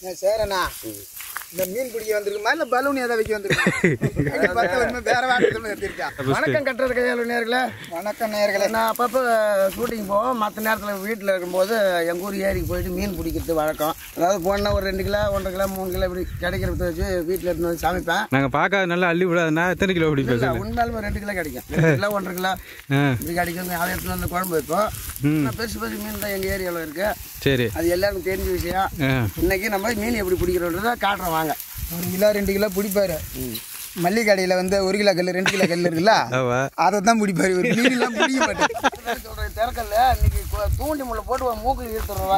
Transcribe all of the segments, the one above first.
நான் சேரண்ணா இந்த மீன் பிடிக்க வந்திருக்குமா இல்ல பலூன் ஏதாவது வைக்க வந்திருக்கா பார்த்தா உண்மை வேற வாட்டத்தில் எடுத்திருக்கா வணக்கம் கட்டுறது கையாளு நேர்களே வணக்கம் நேர்களே நான் அப்பப்போ ஷூட்டிங் போவோம் மற்ற நேரத்தில் வீட்டில் இருக்கும்போது எங்கள் ஊர் ஏரிக்கு போயிட்டு மீன் பிடிக்கிறது வழக்கம் அதாவது போனால் ஒரு ரெண்டு கிலோ ஒன்றரை கிலோ மூணு கிலோ இப்படி கிடைக்கிறத வச்சு வீட்டில் எடுத்து வந்து சமைப்பேன் நாங்க பார்க்காத நல்லா அள்ளி விடாதுன்னா எத்தனை கிலோ பிடிப்போம் இல்லை சொல்லு உண்மையாலுமே ரெண்டு கிலோ கிடைக்கும் ரெண்டு கிலோ ஒன்றரை கிலோ ஆ இப்படி கிடைக்கும் அதை எடுத்துட்டு வந்து குழம்பு வைப்போம் ஆனால் பெருசு பெருசு மீன் தான் எங்கள் ஏரியாவில் இருக்கு சரி அது எல்லாருக்கும் தெரிஞ்ச விஷயம் ஆ இன்னைக்கு நம்ம மீன் எப்படி பிடிக்கிறோன்றதை காட்டுறோம் வாங்க ஒரு கிலோ ரெண்டு கிலோ பிடிப்பாரு மல்லிகை கடையில வந்து ஒரு கிலோ கல் ரெண்டு கிலோ கல் இருக்குல்ல ஆமா அதை தான் பிடிப்பாரு இவர் மீன் எல்லாம் பிடிக்க மாட்டாரு சொல்கிறேன் திறக்கல இன்னைக்கு கு- தூண்டி முள்ள போட்டு உன் மூக்கு இழுத்துறவா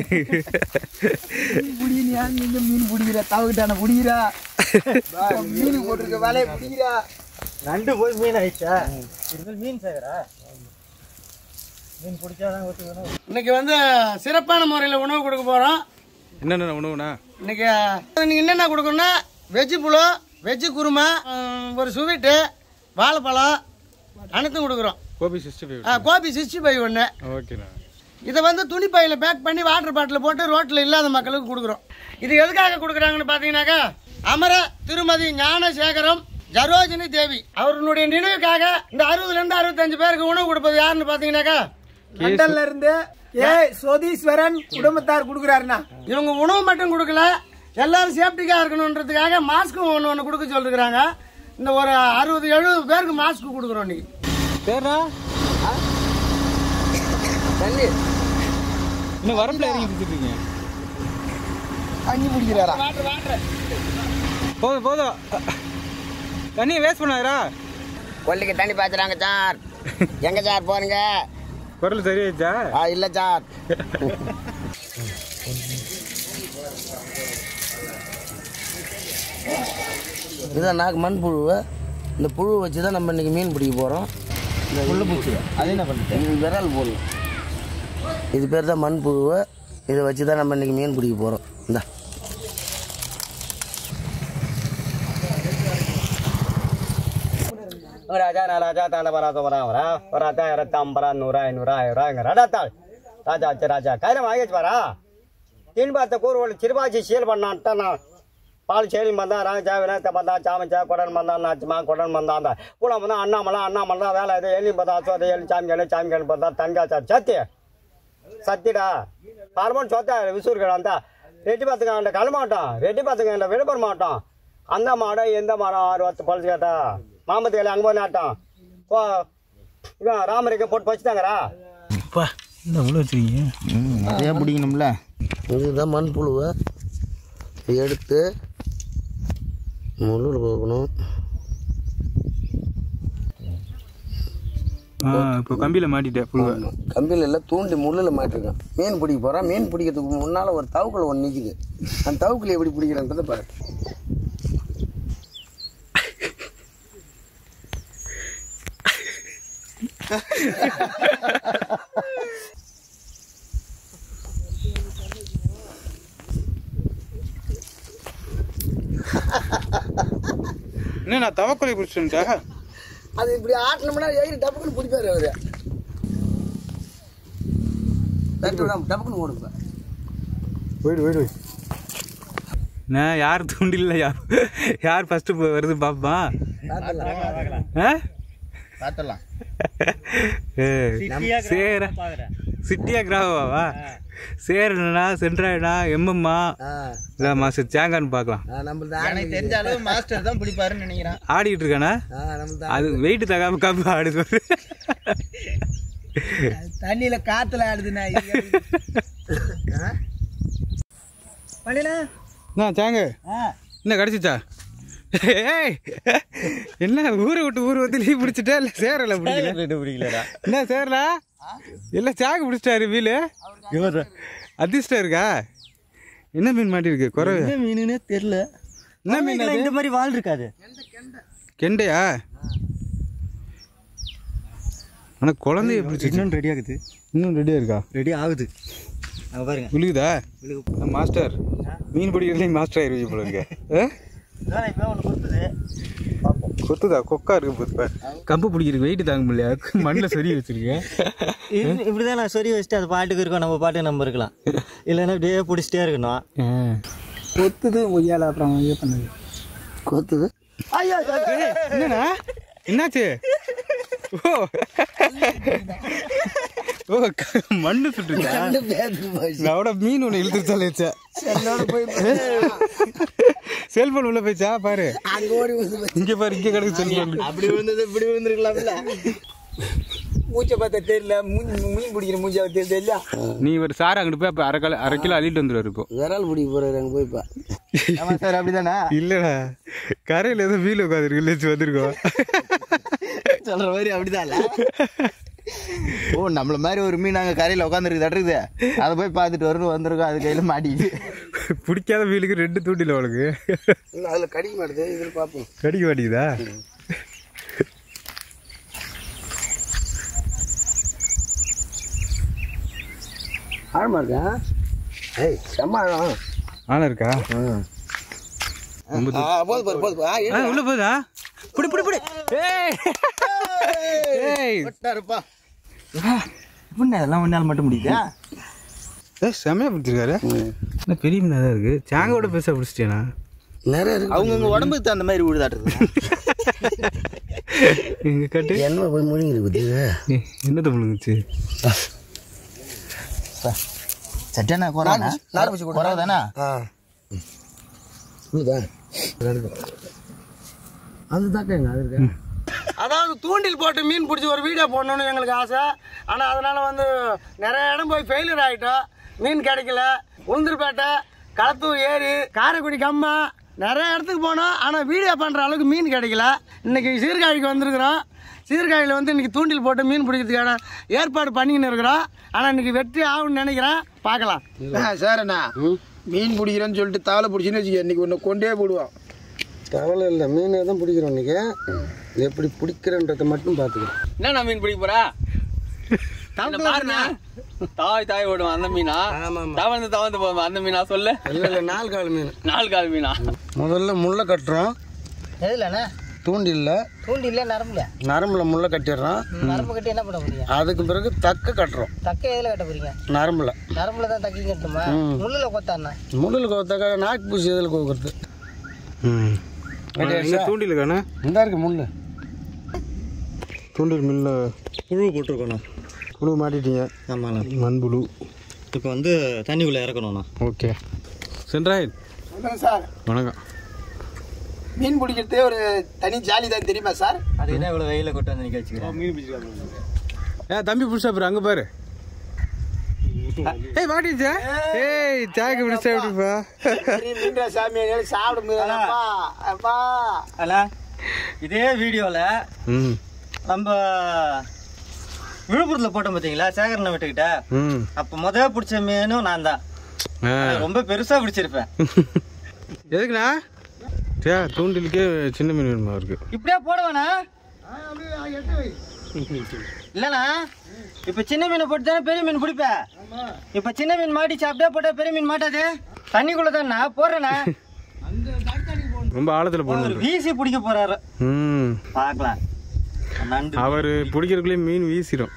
புடியா நீங்க மீன் பிடிக்கிற தவக்கிட்டான பிடிக்கிறா மீன் போட்டிருக்க வலையை பிடிக்கிறா நண்டு போய் மீன் ஆயிடுச்சா இனிமேல் மீன் செய்யறா மீன் பிடிச்சாதான் ஒத்துக்கணும் இன்னைக்கு வந்து சிறப்பான முறையில் உணவு கொடுக்க போகிறோம் என்னென்ன உணவுண்ணா இன்னைக்கு இன்னைக்கு என்னென்ன கொடுக்கணும்னா வெஜ்ஜு புழு வெஜ்ஜு குருமா ம், ஒரு ஸ்வீட்டு வாழைப்பழம் அனைத்தும் கொடுக்குறோம் கோபி சிக்ஸ்டி ஃபைவ் ஆ, கோபி சிக்ஸ்டி ஃபைவ் ஒன்று ஓகேண்ணா இதை வந்து துணி பையில் பேக் பண்ணி வாட்டர் பாட்டில் போட்டு ரோட்டில் இல்லாத மக்களுக்கு கொடுக்குறோம் இது எதுக்காக கொடுக்குறாங்கன்னு பார்த்தீங்கன்னாக்கா அமர திருமதி ஞானசேகரம் ஜரோஜினி தேவி அவர்களுடைய நினைவுக்காக இந்த அறுபதுலேருந்து அறுபத்தஞ்சு பேருக்கு உணவு கொடுப்பது யாருன்னு பார்த்தீங்கன்னாக்கா லண்டன்ல இருந்து ஏ சோதீஸ்வரன் குடும்பத்தார் கொடுக்குறாருண்ணா இவங்க உணவு மட்டும் கொடுக்கல எல்லாரும் சேஃப்டிக்காக இருக்கணுன்றதுக்காக மாஸ்க்கும் ஒன்று ஒன்று கொடுக்க சொல்லிருக்கிறாங்க இந்த ஒரு அறுபது எழுபது பேருக்கு மாஸ்க் கொடுக்குறோம் இன்னைக்கு பேரா தண்ணி இன்னும் வரப்புல இறங்கி பிடிச்சிட்டு இருக்கீங்க தண்ணி பிடிக்கிறாரா போதும் போதும் தண்ணியை வேஸ்ட் பண்ணாதரா கொல்லிக்கு தண்ணி பாய்ச்சுறாங்க சார் எங்க சார் போறீங்க குரல் சரியாச்சா ஆ இல்லை சார் இதான் நாக்கு மண் புழுவை இந்த புழுவை வச்சு தான் நம்ம இன்னைக்கு மீன் பிடிக்க போகிறோம் இந்த முள்ளு பூச்சி அது என்ன பண்ணுறது இது விரல் போடணும் இது பேர் தான் மண் புழுவை இதை வச்சு தான் நம்ம இன்னைக்கு மீன் பிடிக்க போகிறோம் இந்த ராஜா ராஜா தாண்ட வரா வரா வரா வராத்தா இரத்தம்பரா நூறா ஐநூறா ஆயிரம் ரடாத்தாள் ராஜா ஆச்சு ராஜா கையில் வாங்கிச்சு வரா தின்பத்த கூறுவல் சிறுபாச்சி சீல் பண்ணான்ட்டா நான் பால் சேரி மந்தா ராஜா விநாயகத்தை மந்தா சாமச்சா கொடன் மந்தா நாச்சுமா கொடன் மந்தா அந்த கூட மந்தா அண்ணாமலா அண்ணாமலா வேலை இது எலி பந்தா சோத எலி சாமிகள் சாமிகள் பந்தா தன்காச்சா சத்தி சத்திடா பார்மோன் சொத்த விசூர்கள் அந்த ரெட்டி பார்த்துக்க அந்த களமாட்டோம் ரெட்டி பார்த்துக்க அந்த விழுப்புர மாட்டோம் அந்த மாடம் எந்த மாடம் ஆறு பத்து பழசு கேட்டா மாமத்துக்கு அங்கே போய் நாட்டம் ஓ இவன் ராமருக்கு போட்டு வச்சுட்டாங்கடா அப்பா இந்த அவ்வளோ வச்சுருக்கீங்க நிறையா பிடிக்கணும்ல இதுதான் மண் புழுவை எடுத்து முள்ளில் போகணும் ஆ இப்போ கம்பியில் மாட்டிட்டேன் புழுவை கம்பியில் எல்லாம் தூண்டி முள்ளில் மாட்டிருக்கேன் மீன் பிடிக்க போகிறேன் மீன் பிடிக்கிறதுக்கு முன்னால் ஒரு தவுக்குள்ள ஒன்று நிற்குது அந்த தவுக்குள்ள எப்படி பிடிக்கிறேன்றதை பாரு என்ன நான் தவக்கொலை பிடிச்சிட்டேன்டா அது இப்படி ஆட்டினோம்னா ஏறி டப்புக்குன்னு பிடிப்பாரு அவரு தட்டு விடாம டப்புக்குன்னு ஓடுங்க போயிடு போயிடு நான் யார் தூண்டில யார் யார் ஃபர்ஸ்ட் வருது பாப்பா ஆ பார்த்துடலாம் ஏ, சேர சிட்டியா கிராமமாவா சேரனா சென்ட்ராயிடா எம்எம்மா இல்லை மாஸ்டர் சேங்கான்னு பார்க்கலாம் நம்ம எனக்கு தெரிஞ்ச அளவு மாஸ்டர் தான் பிடிப்பாருன்னு நினைக்கிறேன் ஆடிட்டு இருக்கானா நம்ம அது வெயிட் தகாம கம்பு ஆடுது தண்ணியில காத்துல ஆடுதுண்ணா என்ன சேங்க என்ன கிடச்சிச்சா ஏய் என்ன ஊரை விட்டு ஊர் வந்து லீவ் பிடிச்சிட்டா இல்லை சேரல பிடிக்கல பிடிக்கலடா என்ன சேரல இல்லை சாக்கு பிடிச்சிட்டாரு வீலு அதிர்ஷ்டம் இருக்கா என்ன மீன் மாட்டிருக்கு குறவு மீனுன்னு தெரியல என்ன மீன் அது? இந்த மாதிரி வால் இருக்காது கெண்டையா ஆனால் குழந்தைய பிடிச்சி இன்னும் ரெடி ஆகுது இன்னும் ரெடியாக இருக்கா ரெடி ஆகுது அங்க பாருங்க விழுகுதா மாஸ்டர் மீன் பிடிக்கிறதுலையும் மாஸ்டர் ஆயிருவீங்க போல இருக்கு ஆ? இப்போ ஒன்று கொடுத்தது கொத்துதா கொக்கா இருக்கு போது பாரு. கம்பு பிடிக்கிறதுக்கு வெயிட் தாங்க முடியல மண்ணில் சொறி வச்சிருக்கேன் இப்படிதான் நான் சொல்லி வச்சுட்டு அது பாட்டுக்கு இருக்கோம் நம்ம பாட்டுக்கு நம்ம இருக்கலாம் இல்லைன்னா இப்படியே பிடிச்சிட்டே இருக்கணும் ஆ. கொத்துது ஒய்யால அப்புறம் இது பண்ணுது கொத்துது ஐயா என்னண்ணா என்னாச்சு ஓ ஓ க- மண்ணு சுட்டுச்சா அவட மீன் ஒன்று இழுத்துருச்சாலே செல்போன் உள்ள போயிச்சா பாரு அங்க ஓடி வந்து இங்க பாரு இங்க கிடக்கு செல்போன் அப்படி விழுந்தது இப்படி விழுந்துருக்கலாம்ல மூச்சை பார்த்தா தெரியல மூஞ்சி மீன் பிடிக்கிற மூச்சா தெரியல நீ ஒரு சார் அங்கிட்டு போய் அப்ப அரை கிலோ அரை கிலோ அள்ளிட்டு வந்துருவாரு இப்போ விரல் பிடிக்க போறாரு அங்க போய் பா ஆமா சார் அப்படிதானே இல்லடா கரையில ஏதோ வீல் உட்காந்துருக்கு இல்லச்சு வந்திருக்கோம் சொல்ற மாதிரி அப்படிதான் ஓ நம்மள மாதிரி ஒரு மீன் அங்க கரையில உட்காந்துருக்கு தட்டுருக்குது அதை போய் பார்த்துட்டு வரணும் வந்திருக்கோம் அது கையில மாட்டிக்கிட்டு பிடிக்காத வீலுக்கு ரெண்டு தூண்டில அவளுக்கு இல்ல அதுல கடிக்க மாட்டேது இதில் பார்ப்போம் கடிக்க மாட்டேங்குதா ஆழமா இருக்கா ஏய் செம்ம ஆழம் ஆனா இருக்கா ஆ, போதும் பாரு போதும் பாரு. ஆ, ஆ, உள்ள போதா புடி புடி புடி ஏய் ஏய் இருப்பா இப்படின்னா அதெல்லாம் ஒன்னால மட்டும் முடியுதா ஏய் செமையா பிடிச்சிருக்காரு என்ன பெரிய மீனா தான் இருக்கு சாங்கோட பெருசா பிடிச்சிட்டேனா நிறைய இருக்கு அவங்கவுங்க உடம்புக்கு தகுந்த மாதிரி விழுதாட்டுறது எங்க கட்டு என்ன போய் முழுங்கி இருக்குது ஏய், என்னத்த முழுங்குச்சு சட்டனா குறானா நார் பூச்சி கூட. குறவு தானே ஆ இதுதான் அதுதாக்கா அது இருக்கு அதாவது தூண்டில் போட்டு மீன் பிடிச்சி ஒரு வீடியோ போடணும்னு எங்களுக்கு ஆசை ஆனால் அதனால வந்து நிறைய இடம் போய் ஃபெயிலியர் ஆகிட்டோம் மீன் கிடைக்கல உளுந்தூர்பேட்டை களத்தூர் ஏரி காரைக்குடி கம்மா நிறைய இடத்துக்கு போனோம் ஆனால் வீடியோ பண்ணுற அளவுக்கு மீன் கிடைக்கல இன்னைக்கு சீர்காழிக்கு வந்திருக்கிறோம் சீர்காழியில் வந்து இன்னைக்கு தூண்டில் போட்டு மீன் பிடிக்கிறதுக்கான ஏற்பாடு பண்ணிக்கின்னு இருக்கிறோம் ஆனால் இன்னைக்கு வெற்றி ஆகும்னு நினைக்கிறேன் பார்க்கலாம் சார் அண்ணா மீன் பிடிக்கிறேன்னு சொல்லிட்டு தாளை பிடிச்சின்னு வச்சுக்க இன்னைக்கு ஒன்று கொண்டே போடுவோம் கவலை இல்லை மீனை தான் பிடிக்கிறோம் இன்னைக்கு எப்படி பிடிக்கிறன்றதை மட்டும் பார்த்துக்கிறோம் என்ன மீன் பிடிக்க போறா என்ன பாருண்ணா தாய் தாய் ஓடும் அந்த மீனா தவழ்ந்து தவழ்ந்து போகும் அந்த மீனா சொல்லு இல்லை இல்லை நாலு கால் மீன் நாலு கால் மீனா முதல்ல முள்ளை கட்டுறோம் எதுலண்ணா தூண்டில்ல தூண்டி இல்லை நரம்புல நரம்புல முள்ளை கட்டிடுறோம் நரம்பு கட்டி என்ன பண்ண போறீங்க அதுக்கு பிறகு தக்க கட்டுறோம் தக்க எதுல கட்ட போறீங்க நரம்புல நரம்புல தான் தக்கி கட்டுமா முள்ளுல கொத்தாண்ணா முள்ளில் கோத்தாக்கா நாக்கு பூசி எதில் கோக்குறது ம் என்ன தூண்டில் காணா இந்த இருக்கு முள் தூண்டில் மில்ல புழு போட்டிருக்கணும் புழு மாட்டிட்டீங்க ஆமாண்ணா மண்புழு இப்போ வந்து தண்ணிக்குள்ளே இறக்கணும்ண்ணா ஓகே சென்ட்ராயன் சார் வணக்கம் மீன் பிடிக்கிறதே ஒரு தனி ஜாலி தான் தெரியுமா சார் அது என்ன இவ்வளோ வெயில கொண்டு வந்து நிற்க வச்சுக்கிறேன் ஏ தம்பி புடிச்சா பாரு அங்க பாரு ஏய் மாட்டிச்சா ஏய் சாக்கு பிடிச்சா எப்படிப்பா மீன்ற சாமி சாப்பிட முடியாது அப்பா அப்பா அல்ல இதே வீடியோவில் ம் நம்ம விழுப்புரத்தில் போட்டோம் பார்த்தீங்களா சேகரனை விட்டுக்கிட்ட ம் அப்போ முதல் பிடிச்ச மீனும் நான் தான் ஆ ரொம்ப பெருசாக பிடிச்சிருப்பேன் எதுக்குண்ணா சே தூண்டிலுக்கே சின்ன மீன் வேணுமா இருக்கு இப்படியே போடுவேண்ணா இல்லைண்ணா இப்போ சின்ன மீனை போட்டு தானே பெரிய மீன் பிடிப்பேன் இப்போ சின்ன மீன் மாட்டிச்சு அப்படியே போட்டா பெரிய மீன் மாட்டாது தண்ணிக்குள்ளே தானே போடுறேண்ணா ரொம்ப ஆழத்துல அவர் போடணும் வீசி பிடிக்க போறாரு ம் பார்க்கலாம் நண்டு அவர் பிடிக்கிறதுக்குள்ளே மீன் வீசிடும்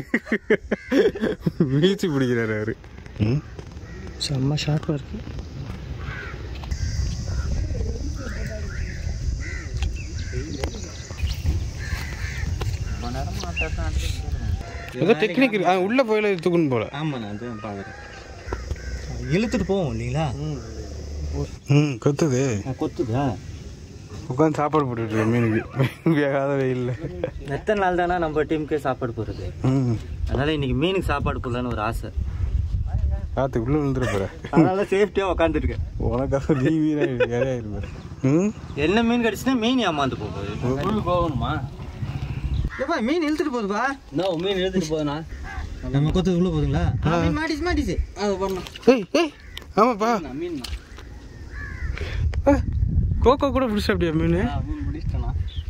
வீசி பிடிக்கிறாரு அவரு ம் செம்ம ஷார்ப்பாக இருக்கு ஏதோ டெக்னிக் இருக்கு ஆ, உள்ள போயில தூக்கணும் போல ஆமாண்ணா அது பார்க்குறேன் இழுத்துட்டு போவோம் இல்லைங்களா ம் கொத்துது கொத்துதா உட்காந்து சாப்பாடு போட்டுட்டு இருக்க மீனுக்கு வேகாத வெயில்ல எத்தனை நாள் தானே நம்ம டீமுக்கே சாப்பாடு போடுறது ம் அதனால இன்னைக்கு மீனுக்கு சாப்பாடு போடலான்னு ஒரு ஆசை காத்து உள்ள விழுந்துட போற அதனால சேஃப்டியாக உட்காந்துருக்கேன் உனக்காக நீ வீரா வேலையா இருப்பாரு ம் என்ன மீன் கடிச்சுன்னா மீன் ஏமாந்து போகுது புழு போகணுமா ஏப்பா மீன் இழுத்துட்டு போகுதுப்பா இன்னும் மீன் எடுத்துட்டு போதுண்ணா நம்ம கொத்து உள்ள போகுதுங்களா மீன் மாட்டிச்சு மாட்டிச்சு அது பண்ணலாம் ஏய் ஏய் ஆமாப்பா மீன் ஆ, கோகோ கூட பிடிச்சா அப்படியா மீன் மீன் பிடிச்சிட்டேண்ணா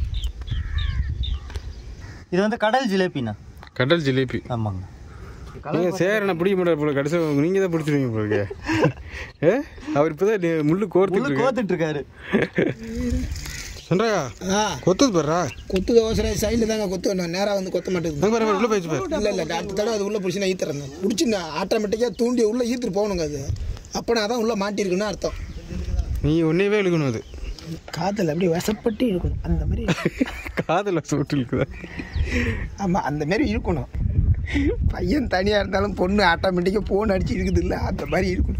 இது வந்து கடல் ஜிலேபிண்ணா கடல் ஜிலேபி ஆமாங்க நீங்க சேரனை பிடிக்க மாட்டார் போல கடைசி நீங்க தான் பிடிச்சிருவீங்க போல ஏ அவர் இப்பதான் நெ- முள்ளு கோர்த்துட்டு முள்ளு இருக்கு கோத்துட்டு இருக்காரு சந்திரா கொத்துது பாருடா கொத்துக்கு அவசரம் சைடில் தாங்க கொத்து நேராக வந்து கொத்த மாட்டேங்குது அங்க பாரு பாரு, உள்ள போயிடுச்சு பாரு இல்லை இல்லை அடுத்த தடவை அது உள்ள பிடிச்சி நான் ஈத்துறேன் பிடிச்சி நான் ஆட்டோமேட்டிக்காக தூண்டி உள்ள ஈத்துட்டு போகணுங்க அது அப்போ நான் தான் உள்ள மாட்டிருக்குன்னு அர்த்தம் நீ ஒன்றேவே இழுக்கணும் அது காத்துல அப்படியே வசப்பட்டு இருக்கணும் அந்த மாதிரி காதில் சுட்டு இழுக்குதா ஆமா அந்த மாதிரி இருக்கணும் பையன் தனியா இருந்தாலும் பொண்ணு ஆட்டோமேட்டிக்கா போன் அடிச்சு இருக்குது இல்ல அந்த மாதிரி இருக்கணும்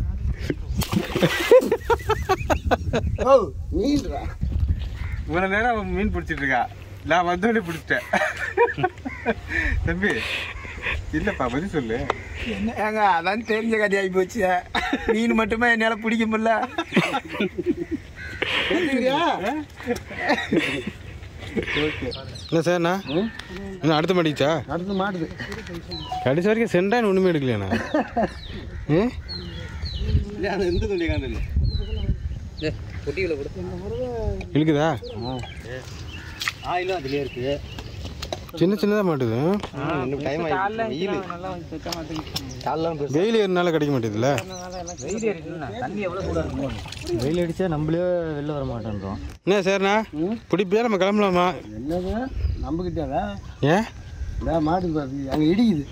ஓ நீன்றா இவ்வளோ நேரம் அவன் மீன் பிடிச்சிட்டு இருக்கா நான் வந்தோடனே பிடிச்சிட்டேன் தம்பி இல்லைப்பா பதில் சொல்லு என்ன ஏங்க அதான் தெரிஞ்ச கதையாகி போச்சு மீன் மட்டுமே என்னால பிடிக்க முடியல என்ன சார்ண்ணா என்ன அடுத்த மாட்டிச்சா அடுத்து மாட்டுது கடைசி வரைக்கும் சென்டான்னு ஒன்றுமே எடுக்கலையாண்ணா ம் இழுக்குதா ஆயிலும் அதுலயே இருக்கு சின்ன சின்னதாக மாட்டுது வெயில் ஏறினால கிடைக்க மாட்டேதுல்ல வெயில் அடிச்சா நம்மளே வெளில வர மாட்டேன்றோம் என்ன சார்ண்ணா பிடிப்பியா நம்ம கிளம்பலாமா என்னது நம்பிக்கிட்டாங்க ஏன் இதான் மாட்டுது பாரு அங்கே இடிக்குது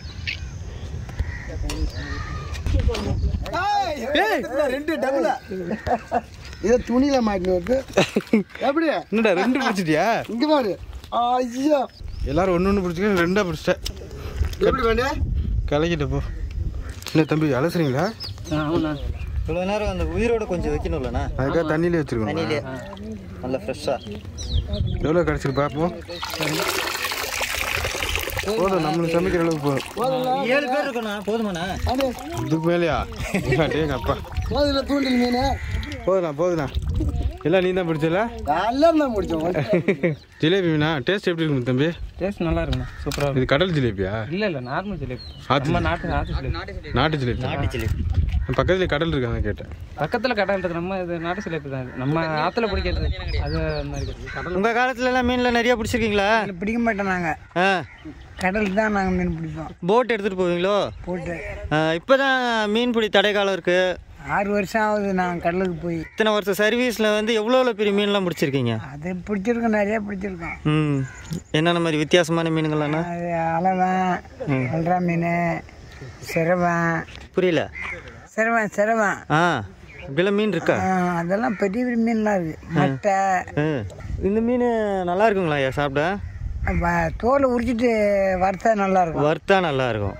ரெண்டு டபுளா இதை துணியில மாட்டினு வருது எப்படி என்னடா ரெண்டு பிடிச்சிட்டியா இங்க பாரு ஐயா எல்லாரும் ஒன்று ஒன்று பிடிச்சிக்க ரெண்டாக பிடிச்சிட்டேன் எப்படி பண்ணு கலக்கிட்ட போ என்ன தம்பி அலசுறீங்களா இவ்வளோ நேரம் அந்த உயிரோட கொஞ்சம் வைக்கணும்லண்ணா அதுக்காக தண்ணியிலே வச்சிருக்கோம் தண்ணியிலே நல்லா ஃப்ரெஷ்ஷாக எவ்வளோ கிடச்சிருக்கு பார்ப்போம் போதும் நம்மளுக்கு சமைக்கிற அளவுக்கு போதும் ஏழு பேர் இருக்கண்ணா போதுமாண்ணா இதுக்கு மேலேயா எங்கள் அப்பா போதுல தூண்டில் மீன் போதுண்ணா போதுண்ணா எல்லாம் நீ தான் பிடிச்சல எல்லாம் தான் முடிச்சோம் ஜிலேபி மீனா டேஸ்ட் எப்படி இருக்கும் தம்பி டேஸ்ட் நல்லா இருக்குண்ணா சூப்பராக இது கடல் ஜிலேபியா இல்லை இல்லை நார்மல் ஜிலேபி ஆத்து நம்ம நாட்டு நாட்டு ஜிலேபி நாட்டு ஜிலேபி நாட்டு ஜிலேபி பக்கத்துல கடல் இருக்காங்க கேட்டேன் பக்கத்தில் கடல் இருக்கு நம்ம இது நாட்டு ஜிலேபி தான் இது நம்ம ஆற்றுல பிடிக்கிறது அது அந்த மாதிரி இருக்குது. கடல் உங்கள் காலத்துல எல்லாம் மீன்ல நிறைய பிடிச்சிருக்கீங்களா பிடிக்க மாட்டோம் நாங்க ஆ கடலுக்கு தான் நாங்க மீன் பிடிப்போம் போட் எடுத்துகிட்டு போவீங்களோ போட்டு இப்போ தான் மீன் பிடி தடை காலம் இருக்குது ஆறு வருஷம் ஆகுது நான் கடலுக்கு போய் இத்தனை வருஷம் சர்வீஸில் வந்து எவ்வளோ எவ்வளோ பெரிய மீன்லாம் பிடிச்சிருக்கீங்க அது பிடிச்சிருக்கோம் நிறைய பிடிச்சிருக்கோம் ம் என்னென்ன மாதிரி வித்தியாசமான மீனுங்களாண்ணா அது அளவன் அல்றா மீன் சிரவன் புரியல சிரவன் சிரவன் ஆ இப்படிலாம் மீன் இருக்கா ஆ, அதெல்லாம் பெரிய பெரிய மீன்லாம் இருக்கு மட்டை ஆ. இந்த மீன் நல்லா இருக்குங்களா ஐயா சாப்பிட வ- தோலை உரிச்சிட்டு வறுத்தா நல்லா இருக்கும் வறுத்தா நல்லா இருக்கும்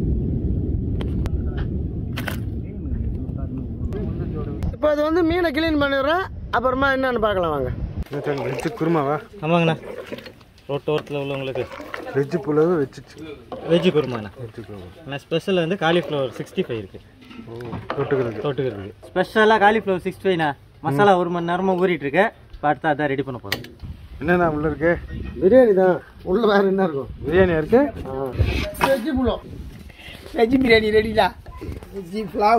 இப்போ அது வந்து மீனை கிளீன் பண்ணிடுறேன் அப்புறமா என்னன்னு பார்க்கலாம் வாங்க வெஜ்ஜு குருமாவா ஆமாங்கண்ணா ரோட்டோரத்தில் உள்ளவங்களுக்கு வெஜ்ஜு புலவு வச்சுச்சு வெஜ்ஜு குருமாண்ணா ஆனால் ஸ்பெஷல் வந்து காலிஃப்ளவர் சிக்ஸ்டி ஃபைவ் இருக்குது தொட்டுக்கிறது தொட்டுக்கிறது ஸ்பெஷலாக காலிஃப்ளவர் சிக்ஸ்டி ஃபைவ்ண்ணா மசாலா ஒரு மணி நேரமாக ஊறிட்டு இருக்கு இப்போ அடுத்து அதான் ரெடி பண்ண போகிறோம் என்னண்ணா உள்ள இருக்கு பிரியாணி தான் உள்ள வேற என்ன இருக்கும் பிரியாணியா இருக்கு வெஜ்ஜு புலோ வெஜ் பிரியாணி ரெடிடா வெஜ்ஜி ஃப்ளாவ்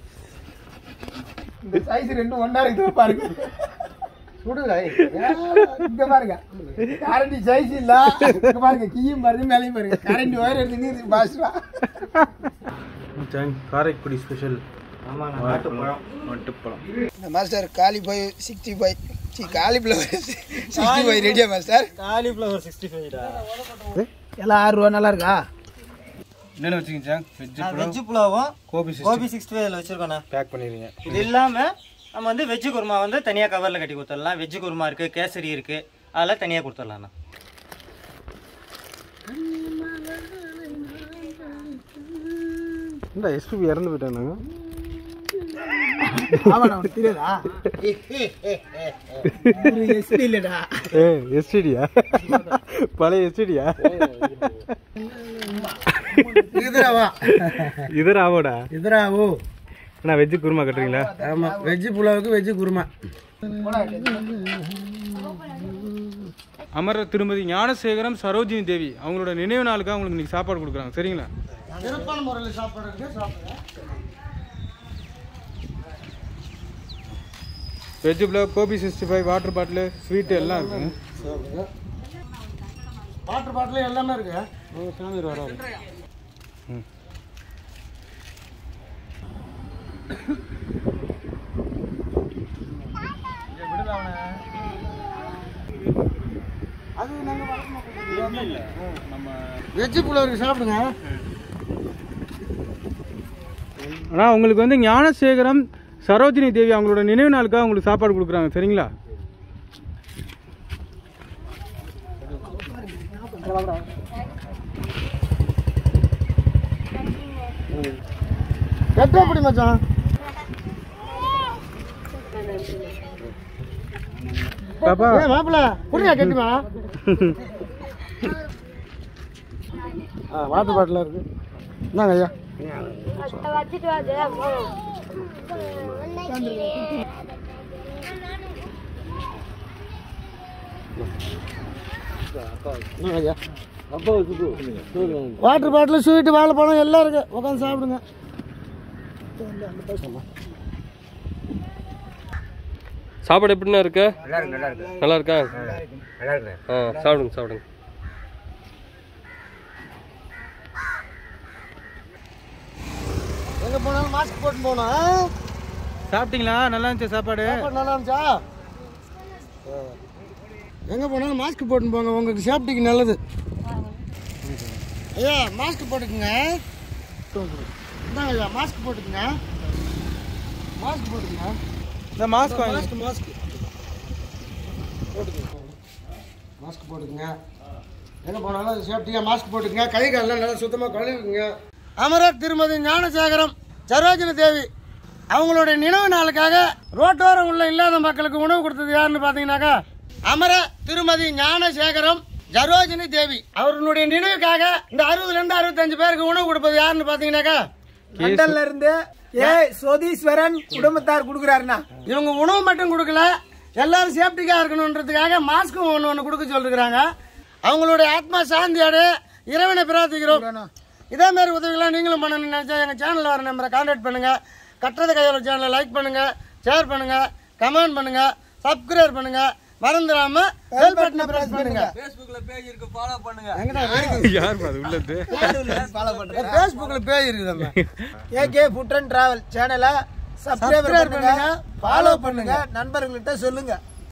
இந்த சைஸ் ரெண்டும் ஒன்றா இருக்குது பாருங்க சுடுங்க இங்க பாருங்க கரண்டி சைஸ் இல்ல இங்க பாருங்க கீயும் பாருங்க மேலையும் பாருங்க கரண்டி ஒயர் எடுத்து நீர் பாஸ்டா காரைக்குடி ஸ்பெஷல் இந்த மாஸ்டர் காலி போய் சிக்ஸ்டி ஃபைவ் சி காலிஃப்ளவர் சிக்ஸ்டி ஃபைவ் ரெடியா மாஸ்டர் காலிஃப்ளவர் சிக்ஸ்டி ஃபைவ்டா எல்லாம் ஆறு ரூபா நல்லா இருக்கா என்னென்ன வச்சுக்கிங்க சார் வெஜ்ஜு வெஜ்ஜு புலாவும் கோபி கோபி சிக்ஸ்டி ஃபைவ்ல வச்சிருக்கோண்ணா பேக் பண்ணிடுங்க இது இல்லாமல் நம்ம வந்து வெஜ்ஜு குருமா வந்து தனியாக கவரில் கட்டி கொடுத்துடலாம் வெஜ்ஜு குருமா இருக்குது கேசரி இருக்குது அதெல்லாம் தனியாக கொடுத்துடலாண்ணா இந்த எஸ்பிபி இறந்து போயிட்டானுங்க ஆமா உனக்கு தெரியாதா எஸ்பி இல்லடா ஏ எஸ்டிடியா பழைய எஸ்டிடியா இதுராவா இது ராவோடா இதுராவோ அண்ணா வெஜ்ஜு குருமா கட்டுறீங்களா ஆமா வெஜ்ஜு புலாவுக்கு வெஜ்ஜு குருமா அமரர் திருமதி ஞானசேகரம் சரோஜினி தேவி அவங்களோட நினைவு நாளுக்காக அவங்களுக்கு இன்னைக்கு சாப்பாடு கொடுக்குறாங்க சரிங்களா சிறப்பான முறையில் சாப்பாடு இருக்கு சாப்பிடுங்க veg pulao gobi sixty five water bottle sweet எல்லாம் இருக்கு வாட்டர் பாட்டில் எல்லாமே இருக்கு வெஜ்ஜு புலாவுக்கு சாப்பிடுங்க ஆனால் உங்களுக்கு வந்து ஞானசேகரம் சரோஜினி தேவி அவங்களோட நினைவு நாளுக்காக உங்களுக்கு சாப்பாடு கொடுக்குறாங்க சரிங்களா கெட்ட எப்படி மச்சான் பாப்பா ஏ மாப்பிள்ள புரியா கெட்டுமா ஆ வாட்டர் பாட்டில் இருக்கு என்னங்க ஐயா வச்சுட்டு வாது என்னங்க ஐயா வாட்டர் பாட்டில் ஸ்வீட்டு வாழைப்பழம் எல்லாம் இருக்கு உட்காந்து சாப்பிடுங்க சாப்பாடு எப்படிண்ணா இருக்கு நல்லா இருக்கா ஆ சாப்பிடுங்க சாப்பிடுங்க எங்கே போனாலும் மாஸ்க் போட்டு போகணும் ஆ? சாப்பிட்டீங்களா நல்லா இருந்துச்சு சாப்பாடு சாப்பாடு நல்லா இருந்துச்சா எங்கே போனாலும் மாஸ்க் போட்டுன்னு போங்க உங்களுக்கு சேஃப்டிக்கு நல்லது ஐயா மாஸ்க் போட்டுக்குங்க இந்தாங்க ஐயா மாஸ்க் போட்டுக்குங்க மாஸ்க் போட்டுக்குங்க இந்த மாஸ்க் வாங்கி மாஸ்க் மாஸ்க் போட்டுக்குங்க மாஸ்க் போட்டுக்குங்க எங்கே போனாலும் சேஃப்டியாக மாஸ்க் போட்டுக்குங்க கை காலெல்லாம் நல்லா சுத்தமாக கழுவிக்குங்க அமரர் திருமதி ஞானசேகரம் சரோஜினி தேவி அவங்களுடைய நினைவு நாளுக்காக ரோட்டோரம் உள்ள இல்லாத மக்களுக்கு உணவு கொடுத்தது யாருன்னு பார்த்தீங்கன்னாக்கா அமர திருமதி ஞானசேகரம் ஜரோஜினி தேவி அவர்களுடைய நினைவுக்காக இந்த அறுபதுல இருந்து அறுபத்தஞ்சு பேருக்கு உணவு கொடுப்பது யாருன்னு பார்த்தீங்கன்னாக்கா லண்டன்ல இருந்து ஏ சோதீஸ்வரன் குடும்பத்தார் கொடுக்குறாருண்ணா இவங்க உணவு மட்டும் கொடுக்கல எல்லாரும் சேஃப்டிக்காக இருக்கணுன்றதுக்காக மாஸ்க்கும் ஒன்று ஒன்று கொடுக்க சொல்லிருக்கிறாங்க அவங்களுடைய ஆத்மா சாந்தியோடு இறைவனை பிரார்த்திக்கிறோம் இதே மாதிரி உதவிகளாம் நீங்களும் பண்ணணும்னு நினச்சா எங்கள் சேனலில் வர நம்பரை கான்டாக்ட் பண்ணுங்கள் கட்டுறது கையோட சேனலை லைக் பண்ணுங்கள் ஷேர் பண்ணுங்கள் கமெண்ட் பண்ணுங்கள் சப்ஸ்கிரைப் பண்ணுங்கள் மறந்துடாம பெல் பட்டனை பிரஸ் பண்ணுங்க ஃபேஸ்புக்ல பேஜ் இருக்கு ஃபாலோ பண்ணுங்க எங்கடா இருக்கு யார் அது உள்ளது ஃபேஸ்புக்கில் பேஜ் இருக்குதம்மா ஏகே ஃபுட் அண்ட் டிராவல் சேனலை Subscribe சப்ஸ்கிரைப் பண்ணுங்க பண்ணுங்க, ஃபாலோ பண்ணுங்க நண்பர்கள்ட்ட சொல்லுங்க